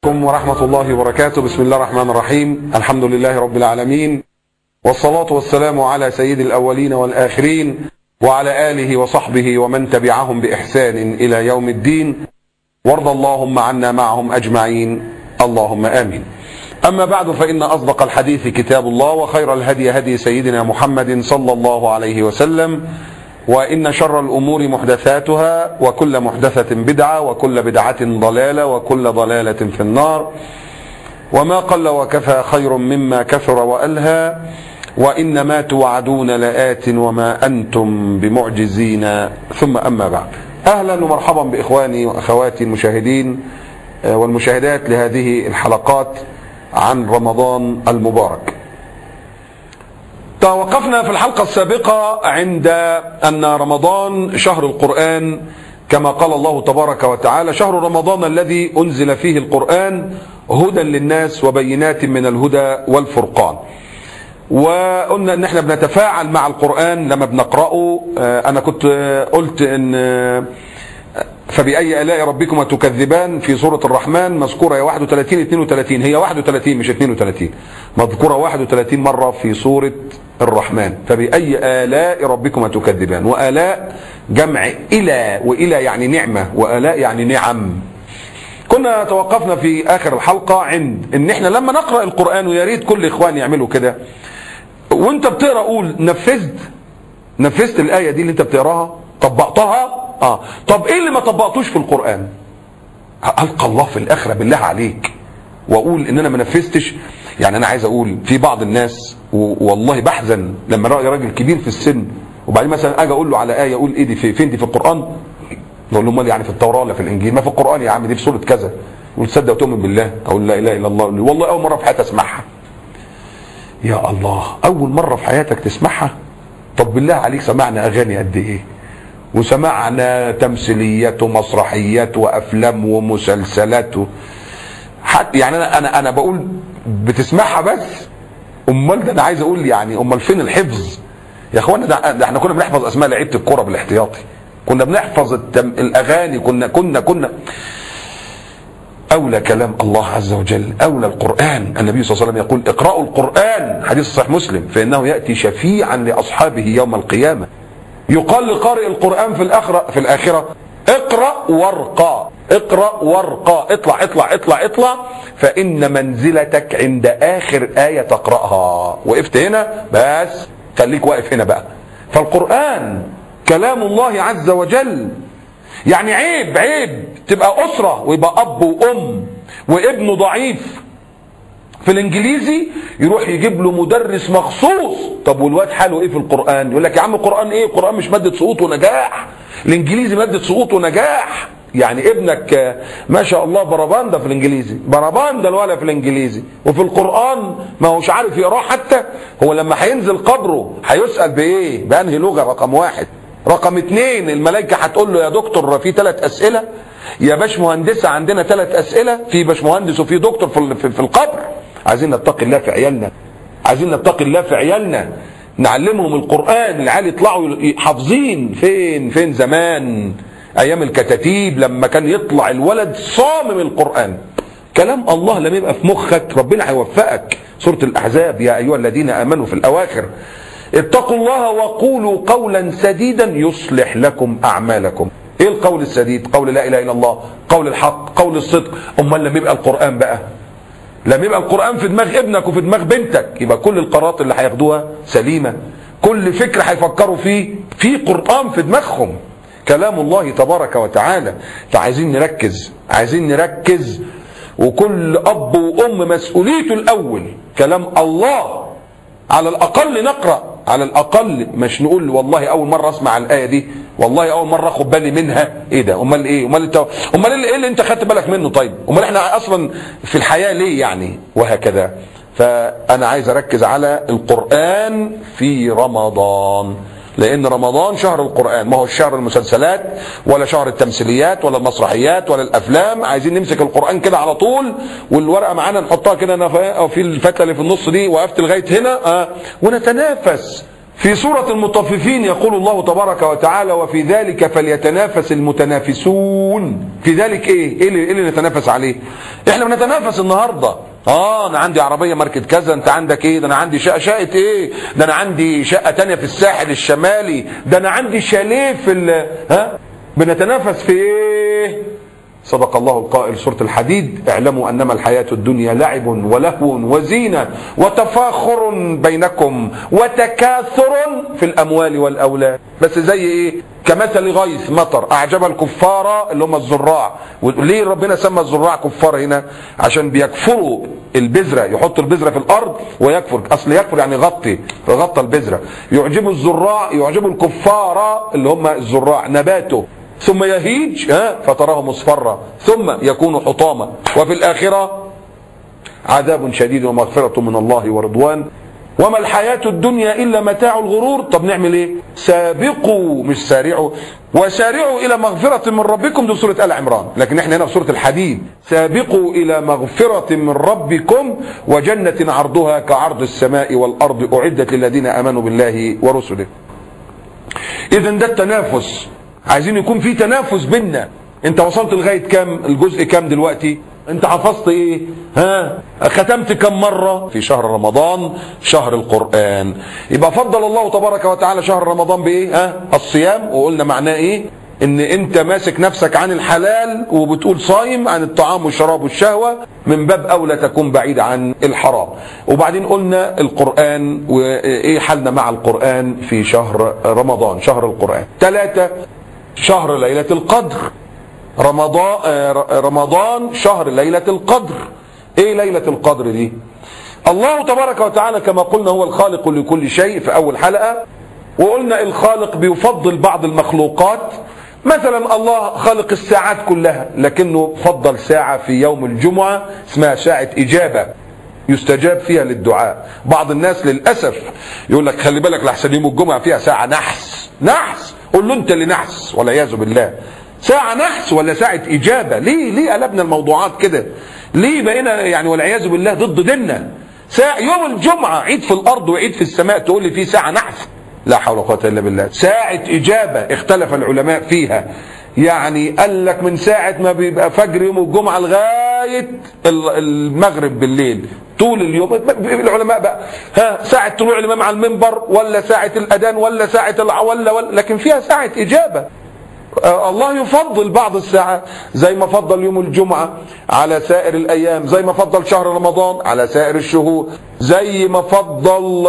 عليكم ورحمة الله وبركاته بسم الله الرحمن الرحيم الحمد لله رب العالمين والصلاة والسلام على سيد الأولين والآخرين وعلى آله وصحبه ومن تبعهم بإحسان إلى يوم الدين وارض اللهم عنا معهم أجمعين اللهم آمين أما بعد فإن أصدق الحديث كتاب الله وخير الهدي هدي سيدنا محمد صلى الله عليه وسلم وإن شر الأمور محدثاتها وكل محدثة بدعة وكل بدعة ضلالة وكل ضلالة في النار وما قل وكفى خير مما كثر وألهى وإن ما توعدون لآت وما أنتم بمعجزين ثم أما بعد أهلا ومرحبا بإخواني وأخواتي المشاهدين والمشاهدات لهذه الحلقات عن رمضان المبارك توقفنا في الحلقة السابقة عند أن رمضان شهر القرآن كما قال الله تبارك وتعالى شهر رمضان الذي أنزل فيه القرآن هدى للناس وبينات من الهدى والفرقان وقلنا ان احنا بنتفاعل مع القرآن لما بنقرأه انا كنت قلت ان فبأي آلاء ربكما تكذبان في سورة الرحمن مذكورة هي 31 32 هي 31 مش 32 مذكورة 31 مرة في سورة الرحمن فبأي آلاء ربكما تكذبان وآلاء جمع إلى وإلى يعني نعمة وآلاء يعني نعم كنا توقفنا في آخر الحلقة عند إن إحنا لما نقرأ القرآن ويا ريت كل إخوان يعملوا كده وأنت بتقرأ قول نفذت نفذت الآية دي اللي أنت بتقراها طبقتها اه طب ايه اللي ما طبقتوش في القرآن ألقى الله في الآخرة بالله عليك وأقول إن أنا ما نفذتش يعني أنا عايز أقول في بعض الناس والله بحزن لما رأي راجل كبير في السن وبعدين مثلا أجي أقول له على آية أقول إيه دي في فين دي في القرآن يقول له امال يعني في التوراة ولا في الإنجيل ما في القرآن يا عم دي في سورة كذا يقول تصدق وتؤمن بالله أقول لا إله إلا الله والله أول مرة في حياتي أسمعها يا الله أول مرة في حياتك تسمعها طب بالله عليك سمعنا أغاني قد إيه وسمعنا تمثيليات ومسرحيات وافلام ومسلسلات و... حتى يعني انا انا انا بقول بتسمعها بس امال ده انا عايز اقول يعني امال فين الحفظ يا اخوانا ده, ده احنا كنا بنحفظ اسماء لعيبه الكوره بالاحتياطي كنا بنحفظ التم... الاغاني كنا كنا كنا اولى كلام الله عز وجل اولى القران النبي صلى الله عليه وسلم يقول اقرأوا القران حديث صحيح مسلم فانه ياتي شفيعا لاصحابه يوم القيامه يقال لقارئ القرآن في الآخرة في الآخرة اقرأ وارقى اقرأ وارقى اطلع اطلع اطلع اطلع فإن منزلتك عند آخر آية تقرأها وقفت هنا بس خليك واقف هنا بقى فالقرآن كلام الله عز وجل يعني عيب عيب تبقى أسرة ويبقى أب وأم وابنه ضعيف في الانجليزي يروح يجيب له مدرس مخصوص طب والواد حاله ايه في القران يقول لك يا عم القران ايه القران مش ماده سقوط ونجاح الانجليزي ماده سقوط ونجاح يعني ابنك ما شاء الله برباندا في الانجليزي برباندا الولا في الانجليزي وفي القران ما هوش عارف يقراه حتى هو لما هينزل قبره هيسال بايه بانهي لغه رقم واحد رقم اتنين الملائكه هتقول له يا دكتور في ثلاث اسئله يا باش مهندسه عندنا ثلاث اسئله في باش مهندس وفي دكتور في, في القبر عايزين نتقي الله في عيالنا عايزين نتقي الله في عيالنا نعلمهم القرآن العيال يطلعوا حافظين فين فين زمان ايام الكتاتيب لما كان يطلع الولد صامم القرآن كلام الله لما يبقى في مخك ربنا هيوفقك سورة الأحزاب يا أيها الذين آمنوا في الأواخر اتقوا الله وقولوا قولا سديدا يصلح لكم أعمالكم ايه القول السديد قول لا اله الا الله قول الحق قول الصدق امال لما يبقى القران بقى لما يبقى القرآن في دماغ ابنك وفي دماغ بنتك يبقى كل القرارات اللي هياخدوها سليمة كل فكر هيفكروا فيه في قرآن في دماغهم كلام الله تبارك وتعالى فعايزين نركز عايزين نركز وكل أب وأم مسؤوليته الأول كلام الله على الأقل نقرأ على الأقل مش نقول والله أول مرة أسمع الآية دي والله أول مرة أخد بالي منها إيه ده أمال إيه أمال أنت أمال إيه اللي أنت خدت بالك منه طيب أمال إحنا أصلا في الحياة ليه يعني وهكذا فأنا عايز أركز على القرآن في رمضان لان رمضان شهر القران ما هو شهر المسلسلات ولا شهر التمثيليات ولا المسرحيات ولا الافلام عايزين نمسك القران كده على طول والورقه معانا نحطها كده انا في الفتله اللي في النص دي وقفت لغايه هنا آه ونتنافس في سورة المطففين يقول الله تبارك وتعالى وفي ذلك فليتنافس المتنافسون في ذلك ايه؟ ايه اللي, إيه اللي نتنافس عليه؟ احنا بنتنافس النهارده اه انا عندي عربيه ماركه كذا انت عندك ايه ده انا عندي شقه شقه ايه ده انا عندي شقه تانية في الساحل الشمالي ده انا عندي شاليه في ال... ها بنتنافس في ايه صدق الله القائل سورة الحديد اعلموا أنما الحياة الدنيا لعب ولهو وزينة وتفاخر بينكم وتكاثر في الأموال والأولاد بس زي إيه كمثل غيث مطر أعجب الكفار اللي هم الزراع ليه ربنا سمى الزراع كفار هنا عشان بيكفروا البذرة يحط البذرة في الأرض ويكفر أصل يكفر يعني غطي غطى البذرة يعجب الزراع يعجب الكفار اللي هم الزراع نباته ثم يهيج ها فتراه مصفرا ثم يكون حطاما وفي الآخرة عذاب شديد ومغفرة من الله ورضوان وما الحياة الدنيا إلا متاع الغرور طب نعمل ايه سابقوا مش سارعوا وسارعوا إلى مغفرة من ربكم دي سورة آل عمران لكن احنا هنا في سورة الحديد سابقوا إلى مغفرة من ربكم وجنة عرضها كعرض السماء والأرض أعدت للذين آمنوا بالله ورسله إذا ده التنافس عايزين يكون في تنافس بينا انت وصلت لغايه كام الجزء كام دلوقتي انت حفظت ايه ها ختمت كم مره في شهر رمضان شهر القران يبقى فضل الله تبارك وتعالى شهر رمضان بايه ها الصيام وقلنا معناه ايه ان انت ماسك نفسك عن الحلال وبتقول صايم عن الطعام والشراب والشهوه من باب اولى تكون بعيد عن الحرام وبعدين قلنا القران وايه حالنا مع القران في شهر رمضان شهر القران ثلاثه شهر ليلة القدر رمضان رمضان شهر ليلة القدر ايه ليلة القدر دي الله تبارك وتعالى كما قلنا هو الخالق لكل شيء في اول حلقة وقلنا الخالق بيفضل بعض المخلوقات مثلا الله خلق الساعات كلها لكنه فضل ساعة في يوم الجمعة اسمها ساعة إجابة يستجاب فيها للدعاء بعض الناس للأسف يقول لك خلي بالك لحسن يوم الجمعة فيها ساعة نحس نحس قول له انت اللي نحس والعياذ بالله ساعة نحس ولا ساعة إجابة ليه ليه قلبنا الموضوعات كده ليه بقينا يعني والعياذ بالله ضد ديننا ساعة يوم الجمعة عيد في الأرض وعيد في السماء تقول لي فيه ساعة نحس لا حول ولا قوة إلا بالله ساعة إجابة اختلف العلماء فيها يعني قال لك من ساعة ما بيبقى فجر يوم الجمعة لغاية المغرب بالليل طول اليوم العلماء بقى ها ساعة طلوع الإمام على المنبر ولا ساعة الأذان ولا ساعة ولا, ولا لكن فيها ساعة إجابة الله يفضل بعض الساعات زي ما فضل يوم الجمعة على سائر الأيام زي ما فضل شهر رمضان على سائر الشهور زي ما فضل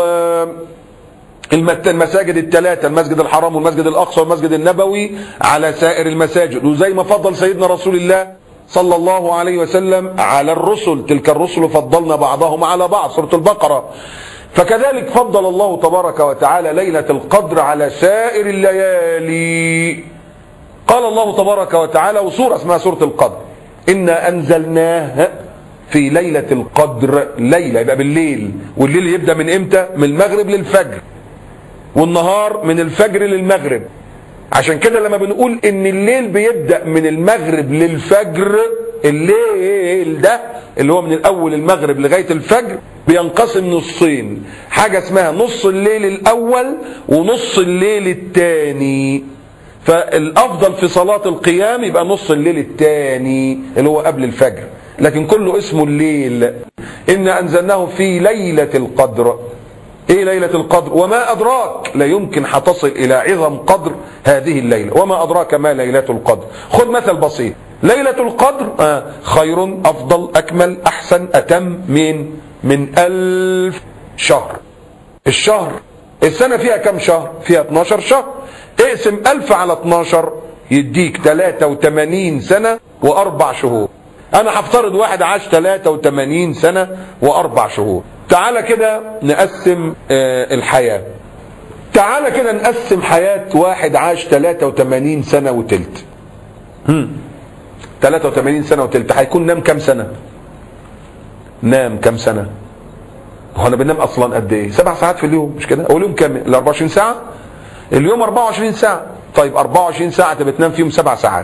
المساجد الثلاثة المسجد الحرام والمسجد الأقصى والمسجد النبوي على سائر المساجد وزي ما فضل سيدنا رسول الله صلى الله عليه وسلم على الرسل تلك الرسل فضلنا بعضهم على بعض سورة البقرة فكذلك فضل الله تبارك وتعالى ليلة القدر على سائر الليالي قال الله تبارك وتعالى وسورة اسمها سورة القدر إنا أنزلناه في ليلة القدر ليلة يبقى بالليل والليل يبدأ من إمتى من المغرب للفجر والنهار من الفجر للمغرب عشان كده لما بنقول ان الليل بيبدا من المغرب للفجر الليل ده اللي هو من الاول المغرب لغايه الفجر بينقسم نصين حاجه اسمها نص الليل الاول ونص الليل الثاني فالافضل في صلاه القيام يبقى نص الليل الثاني اللي هو قبل الفجر لكن كله اسمه الليل انا انزلناه في ليله القدر ايه ليلة القدر وما ادراك لا يمكن هتصل الى عظم قدر هذه الليلة وما ادراك ما ليلة القدر خذ مثل بسيط ليلة القدر آه خير افضل اكمل احسن اتم من من الف شهر الشهر السنة فيها كم شهر فيها 12 شهر اقسم الف على 12 يديك 83 سنة واربع شهور انا هفترض واحد عاش 83 سنة واربع شهور تعالى كده نقسم آه الحياة تعالى كده نقسم حياة واحد عاش 83 سنة وتلت هم. 83 سنة وتلت هيكون نام كام سنة نام كام سنة هو انا بنام اصلا قد ايه سبع ساعات في اليوم مش كده هو اليوم كام ال 24 ساعة اليوم 24 ساعة طيب 24 ساعة انت بتنام فيهم سبع ساعات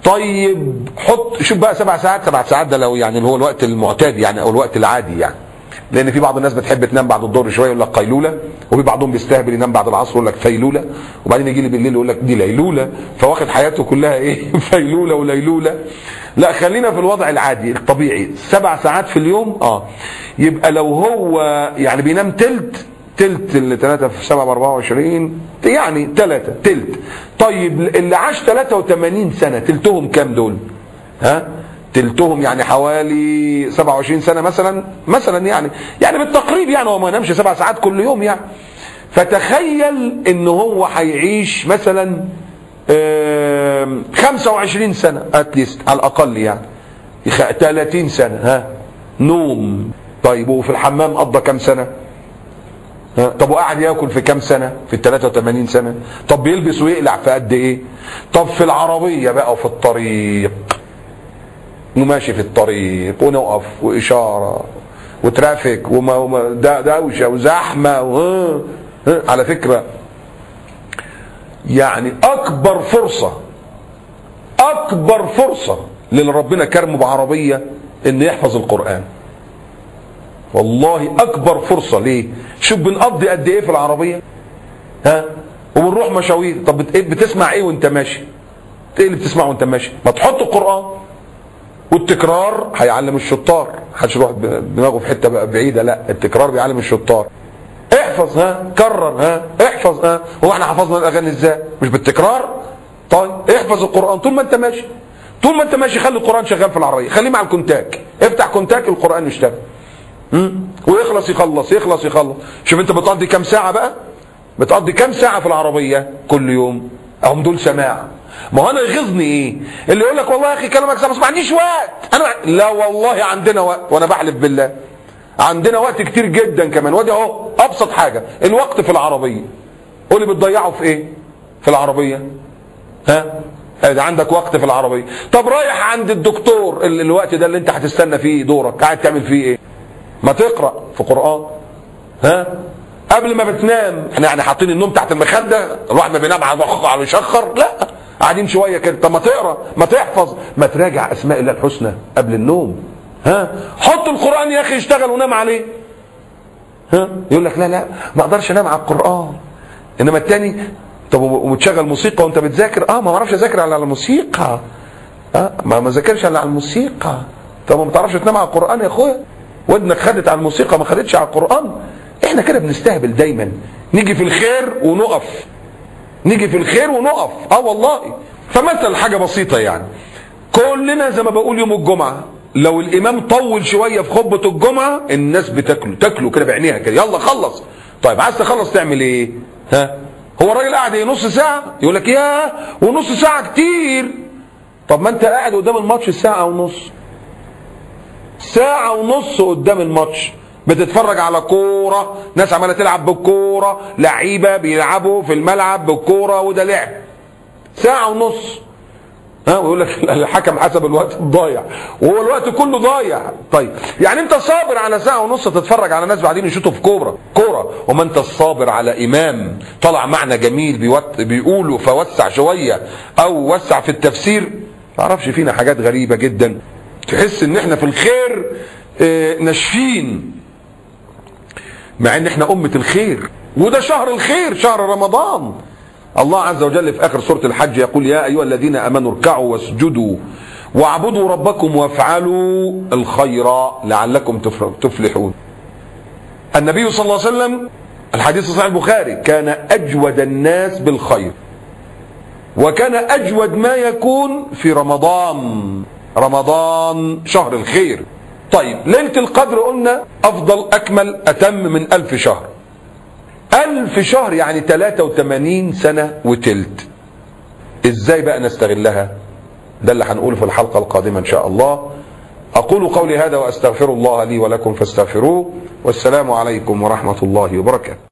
طيب حط شوف بقى سبع ساعات سبع ساعات ده لو يعني اللي هو الوقت المعتاد يعني او الوقت العادي يعني لان في بعض الناس بتحب تنام بعد الظهر شويه يقول لك قيلوله وفي بعضهم بيستهبل ينام بعد العصر يقول لك فيلوله وبعدين يجي لي بالليل يقول لك دي ليلوله فواخد حياته كلها ايه فيلوله وليلوله لا خلينا في الوضع العادي الطبيعي سبع ساعات في اليوم اه يبقى لو هو يعني بينام تلت تلت اللي 3 في 7 ب 24 يعني 3 تلت طيب اللي عاش 83 سنه تلتهم كام دول؟ ها؟ تلتهم يعني حوالي 27 سنه مثلا مثلا يعني يعني بالتقريب يعني هو ما ينامش سبع ساعات كل يوم يعني فتخيل ان هو هيعيش مثلا آم، 25 سنه اتليست على الاقل يعني يخ- 30 سنه ها نوم طيب وفي الحمام قضى كام سنه؟ ها؟ طب وقعد ياكل في كام سنه؟ في ال 83 سنه؟ طب بيلبس ويقلع في قد ايه؟ طب في العربيه بقى وفي الطريق وماشي في الطريق ونقف واشاره وترافيك وما وما دا- دوشه وزحمه و... ها؟ على فكره يعني اكبر فرصه اكبر فرصه للي ربنا كرمه بعربيه ان يحفظ القران والله اكبر فرصه ليه شوف بنقضي قد ايه في العربيه ها وبنروح مشاوير طب بت- إيه بتسمع ايه وانت ماشي ايه اللي بتسمعه وانت ماشي ما تحط القران والتكرار هيعلم الشطار محدش يروح ب- دماغه في حته بقى بعيده لا التكرار بيعلم الشطار احفظ ها كرر ها احفظ ها هو احنا حفظنا الاغاني ازاي مش بالتكرار طيب احفظ القران طول ما انت ماشي طول ما انت ماشي خلي القران شغال في العربيه خليه مع الكونتاك افتح كونتاك القران يشتغل مم؟ ويخلص يخلص يخلص يخلص شوف انت بتقضي كام ساعه بقى بتقضي كام ساعه في العربيه كل يوم هم دول سماع ما هو انا يغيظني ايه اللي يقول لك والله يا اخي كلامك سامع بس ما عنديش وقت انا لا والله عندنا وقت وانا بحلف بالله عندنا وقت كتير جدا كمان وادي اهو ابسط حاجه الوقت في العربيه قولي بتضيعه في ايه في العربيه ها ادي عندك وقت في العربيه طب رايح عند الدكتور ال- الوقت ده اللي انت هتستنى فيه دورك قاعد تعمل فيه ايه ما تقرا في قران ها قبل ما بتنام احنا يعني حاطين النوم تحت المخده الواحد ما بينام على على يشخر لا قاعدين شويه كده طب ما تقرا ما تحفظ ما تراجع اسماء الله الحسنى قبل النوم ها حط القران يا اخي يشتغل ونام عليه ها يقول لك لا لا ما اقدرش انام على القران انما التاني طب وتشغل موسيقى وانت بتذاكر اه ما بعرفش اذاكر على الموسيقى اه ما ما ذاكرش الا على الموسيقى طب ما بتعرفش تنام على القران يا اخويا ودنك خدت على الموسيقى ما خدتش على القران احنا كده بنستهبل دايما نيجي في الخير ونقف نيجي في الخير ونقف اه والله فمثل حاجه بسيطه يعني كلنا زي ما بقول يوم الجمعه لو الامام طول شويه في خطبه الجمعه الناس بتاكله تاكله كده بعينيها كده يلا خلص طيب عايز تخلص تعمل ايه ها هو الراجل قاعد ايه نص ساعه يقول لك يا ونص ساعه كتير طب ما انت قاعد قدام الماتش ساعه ونص ساعة ونص قدام الماتش بتتفرج على كورة ناس عمالة تلعب بالكورة لعيبة بيلعبوا في الملعب بالكورة وده لعب ساعة ونص ها ويقول لك الحكم حسب الوقت الضايع وهو الوقت كله ضايع طيب يعني انت صابر على ساعة ونص تتفرج على ناس بعدين يشوطوا في كورة كورة وما انت الصابر على امام طلع معنى جميل بيوت بيقوله فوسع شوية او وسع في التفسير معرفش فينا حاجات غريبة جدا تحس ان احنا في الخير اه ناشفين مع ان احنا امة الخير وده شهر الخير شهر رمضان الله عز وجل في اخر سورة الحج يقول يا ايها الذين امنوا اركعوا واسجدوا واعبدوا ربكم وافعلوا الخير لعلكم تفلحون النبي صلى الله عليه وسلم الحديث صحيح البخاري كان اجود الناس بالخير وكان اجود ما يكون في رمضان رمضان شهر الخير طيب ليلة القدر قلنا أفضل أكمل أتم من ألف شهر ألف شهر يعني 83 سنة وتلت إزاي بقى نستغلها ده اللي هنقوله في الحلقة القادمة إن شاء الله أقول قولي هذا وأستغفر الله لي ولكم فاستغفروه والسلام عليكم ورحمة الله وبركاته